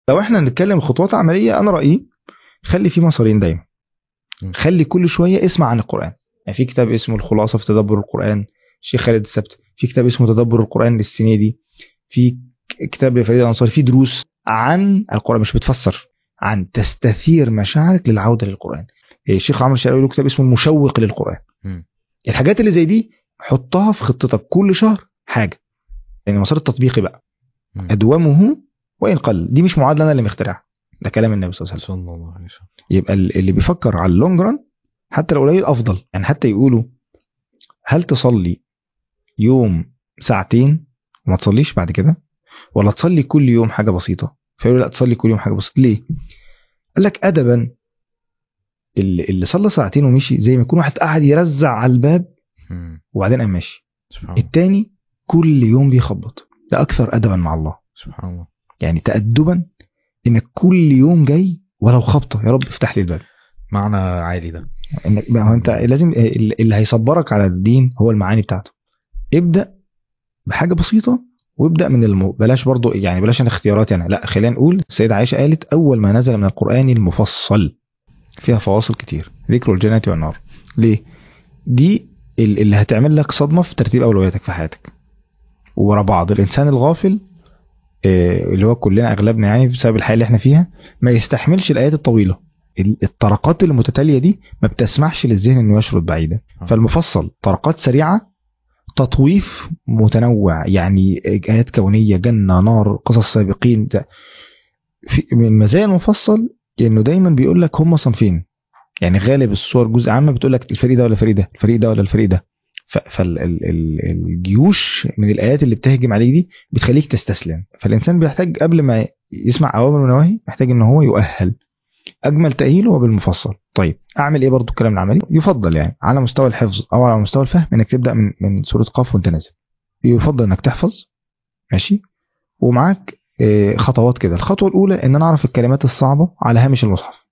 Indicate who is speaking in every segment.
Speaker 1: لو احنا نتكلم خطوات عمليه انا رايي خلي في مسارين دايما
Speaker 2: م.
Speaker 1: خلي كل شويه اسمع عن القران يعني في كتاب اسمه الخلاصه في تدبر القران الشيخ خالد السبت في كتاب اسمه تدبر القران للسنيدي في ك- كتاب لفريد الانصاري في دروس عن القران مش بتفسر عن تستثير مشاعرك للعوده للقران الشيخ عمرو الشرقاوي له كتاب اسمه المشوق للقران
Speaker 2: م.
Speaker 1: الحاجات اللي زي دي حطها في خطتك كل شهر حاجه يعني المسار التطبيقي بقى
Speaker 2: م.
Speaker 1: ادومه وان قل دي مش معادله انا اللي مخترعها ده كلام النبي صلى الله عليه وسلم
Speaker 2: صلى الله عليه وسلم
Speaker 1: يبقى ال- اللي بيفكر على اللونج ران حتى لو قليل افضل يعني حتى يقولوا هل تصلي يوم ساعتين وما تصليش بعد كده ولا تصلي كل يوم حاجه بسيطه فيقولوا لا تصلي كل يوم حاجه بسيطه ليه قال لك ادبا اللي, اللي صلى ساعتين ومشي زي ما يكون واحد قاعد يرزع على الباب
Speaker 2: م.
Speaker 1: وبعدين قام ماشي
Speaker 2: سبحان الله
Speaker 1: التاني كل يوم بيخبط ده اكثر ادبا مع الله
Speaker 2: سبحان الله
Speaker 1: يعني تأدبا انك كل يوم جاي ولو خبطه يا رب افتح لي الباب
Speaker 2: معنى عالي ده
Speaker 1: انك ما هو انت لازم اللي هيصبرك على الدين هو المعاني بتاعته ابدا بحاجه بسيطه وابدا من الم... بلاش برضو يعني بلاش الاختيارات يعني لا خلينا نقول السيده عائشه قالت اول ما نزل من القران المفصل فيها فواصل كتير ذكر الجنه والنار ليه دي ال- اللي هتعمل لك صدمه في ترتيب اولوياتك في حياتك ورا بعض الانسان الغافل آه، اللي هو كلنا اغلبنا يعني بسبب الحياه اللي احنا فيها ما يستحملش الايات الطويله ال- الطرقات المتتاليه دي ما بتسمحش للذهن انه يشرد بعيدا
Speaker 2: آه.
Speaker 1: فالمفصل طرقات سريعه تطويف متنوع يعني ايات كونيه جنه نار قصص سابقين ده. في من مزايا المفصل انه دايما بيقول لك هم صنفين يعني غالب الصور جزء عامه بتقول لك الفريق ده ولا الفريق ده الفريق ده ولا الفريق ده فالجيوش من الايات اللي بتهجم عليك دي بتخليك تستسلم فالانسان بيحتاج قبل ما يسمع اوامر ونواهي محتاج ان هو يؤهل اجمل تاهيل هو بالمفصل طيب اعمل ايه برضو الكلام العملي يفضل يعني على مستوى الحفظ او على مستوى الفهم انك تبدا من من سوره قاف وانت نازل يفضل انك تحفظ ماشي ومعاك آه، خطوات كده الخطوه الاولى ان انا اعرف الكلمات الصعبه على هامش المصحف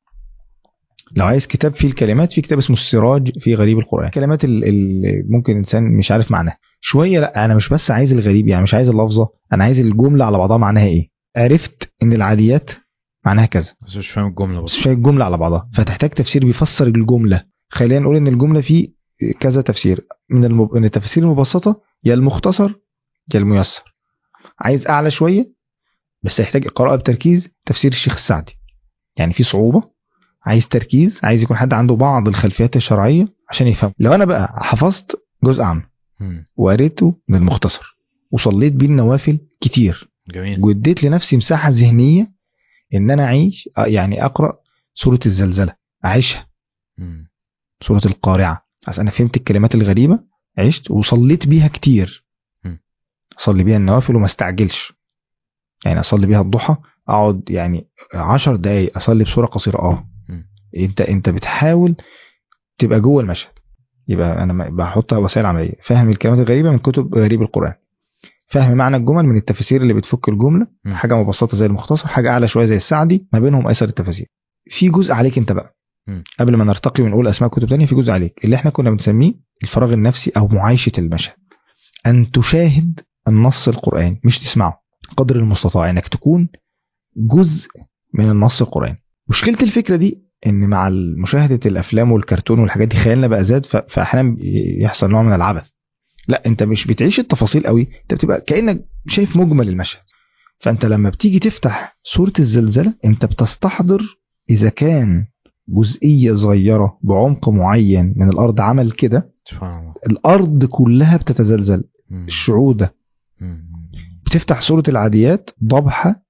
Speaker 1: لو عايز كتاب فيه الكلمات في كتاب اسمه السراج في غريب القران الكلمات اللي ممكن الانسان مش عارف معناها شويه لا انا مش بس عايز الغريب يعني مش عايز اللفظه انا عايز الجمله على بعضها معناها ايه عرفت ان العاديات معناها كذا
Speaker 2: بس مش فاهم الجمله
Speaker 1: بس
Speaker 2: بس
Speaker 1: مش فاهم الجمله على بعضها فتحتاج تفسير بيفسر الجمله خلينا نقول ان الجمله فيه كذا تفسير من المب... من التفاسير المبسطه يا المختصر يا الميسر عايز اعلى شويه بس يحتاج قراءه بتركيز تفسير الشيخ السعدي يعني في صعوبه عايز تركيز عايز يكون حد عنده بعض الخلفيات الشرعيه عشان يفهم لو انا بقى حفظت جزء عام
Speaker 2: مم.
Speaker 1: وقريته من المختصر وصليت بيه النوافل كتير
Speaker 2: جميل
Speaker 1: واديت لنفسي مساحه ذهنيه ان انا اعيش آه، يعني اقرا سوره الزلزله اعيشها
Speaker 2: مم.
Speaker 1: سوره القارعه عشان انا فهمت الكلمات الغريبه عشت وصليت بيها كتير
Speaker 2: مم.
Speaker 1: اصلي بيها النوافل وما استعجلش يعني اصلي بيها الضحى اقعد يعني عشر دقايق اصلي بصوره قصيره اه
Speaker 2: مم.
Speaker 1: انت انت بتحاول تبقى جوه المشهد يبقى انا ما- بحط وسائل عمليه فاهم الكلمات الغريبه من كتب غريب القران فاهم معنى الجمل من التفاسير اللي بتفك الجمله
Speaker 2: مم.
Speaker 1: حاجه مبسطه زي المختصر حاجه اعلى شويه زي السعدي ما بينهم ايسر التفاسير في جزء عليك انت بقى
Speaker 2: مم.
Speaker 1: قبل ما نرتقي ونقول اسماء كتب تانية في جزء عليك اللي احنا كنا بنسميه الفراغ النفسي او معايشه المشهد ان تشاهد النص القراني مش تسمعه قدر المستطاع انك تكون جزء من النص القراني مشكله الفكره دي ان مع مشاهده الافلام والكرتون والحاجات دي خيالنا بقى زاد ف- فاحيانا يحصل نوع من العبث لا انت مش بتعيش التفاصيل قوي انت بتبقى كانك شايف مجمل المشهد فانت لما بتيجي تفتح سوره الزلزله انت بتستحضر اذا كان جزئيه صغيره بعمق معين من الارض عمل كده
Speaker 2: سبحان الله
Speaker 1: الارض كلها بتتزلزل
Speaker 2: مم.
Speaker 1: الشعوع ده
Speaker 2: مم.
Speaker 1: بتفتح سوره العاديات ضبحه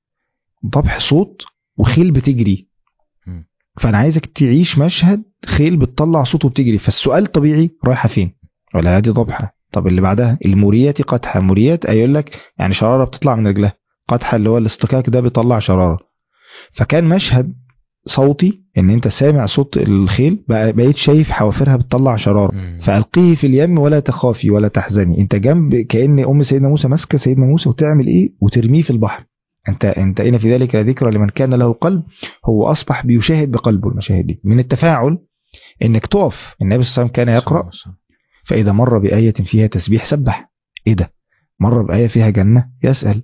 Speaker 1: ضبح صوت وخيل بتجري
Speaker 2: مم.
Speaker 1: فانا عايزك تعيش مشهد خيل بتطلع صوت وبتجري فالسؤال طبيعي رايحه فين ولا هذه ضبحه طب اللي بعدها الموريات قدحه موريات هيقول لك يعني شراره بتطلع من رجلها قدحه اللي هو الاصطكاك ده بيطلع شراره فكان مشهد صوتي ان انت سامع صوت الخيل بقى بقيت شايف حوافرها بتطلع شراره
Speaker 2: مم.
Speaker 1: فألقيه في اليم ولا تخافي ولا تحزني انت جنب كأن ام سيدنا موسى ماسكه سيدنا موسى وتعمل ايه وترميه في البحر انت انت ان في ذلك ذكرى لمن كان له قلب هو اصبح بيشاهد بقلبه المشاهد دي من التفاعل انك تقف النبي صلى الله عليه وسلم كان يقرا فاذا مر بايه فيها تسبيح سبح ايه ده مر بايه فيها جنه يسال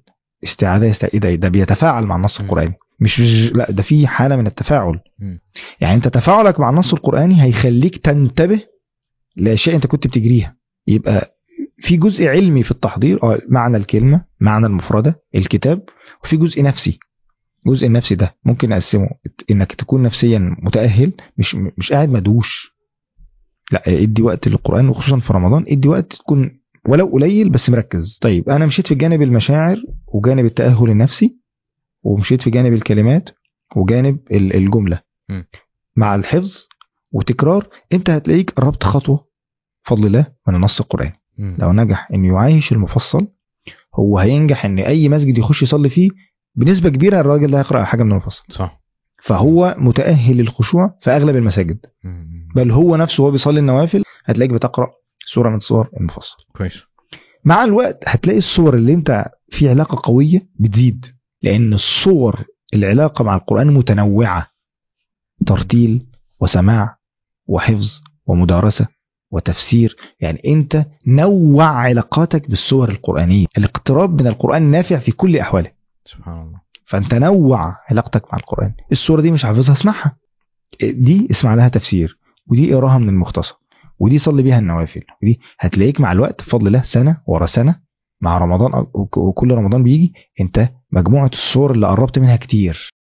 Speaker 1: استعاذة يست... إيه ده, ده بيتفاعل مع النص
Speaker 2: مم.
Speaker 1: القرآني مش لا ده في حالة من التفاعل
Speaker 2: مم.
Speaker 1: يعني انت تفاعلك مع النص القرآني هيخليك تنتبه لأشياء انت كنت بتجريها يبقى في جزء علمي في التحضير اه معنى الكلمة معنى المفردة الكتاب وفي جزء نفسي الجزء النفسي ده ممكن نقسمه انك تكون نفسيا متأهل مش مش قاعد مدوش لا ادي وقت للقرآن وخصوصا في رمضان ادي وقت تكون ولو قليل بس مركز طيب انا مشيت في جانب المشاعر وجانب التأهل النفسي ومشيت في جانب الكلمات وجانب ال- الجملة
Speaker 2: م.
Speaker 1: مع الحفظ وتكرار انت هتلاقيك قربت خطوة بفضل الله من النص القرآني
Speaker 2: مم.
Speaker 1: لو نجح ان يعايش المفصل هو هينجح ان اي مسجد يخش يصلي فيه بنسبة كبيرة الراجل ده هيقرأ حاجة من المفصل
Speaker 2: صح
Speaker 1: فهو متأهل للخشوع في أغلب المساجد
Speaker 2: مم.
Speaker 1: بل هو نفسه وهو بيصلي النوافل هتلاقيك بتقرأ سورة من سور المفصل
Speaker 2: كويس
Speaker 1: مع الوقت هتلاقي الصور اللي انت في علاقة قوية بتزيد لأن الصور العلاقة مع القرآن متنوعة ترتيل وسماع وحفظ ومدارسة وتفسير يعني انت نوع علاقاتك بالصور القرآنية الاقتراب من القرآن نافع في كل أحواله
Speaker 2: سبحان الله
Speaker 1: فانت نوع علاقتك مع القرآن السورة دي مش حافظها اسمعها دي اسمع لها تفسير ودي اقراها من المختصر ودي صلي بيها النوافل ودي هتلاقيك مع الوقت بفضل الله سنة ورا سنة مع رمضان أو- وكل رمضان بيجي انت مجموعة الصور اللي قربت منها كتير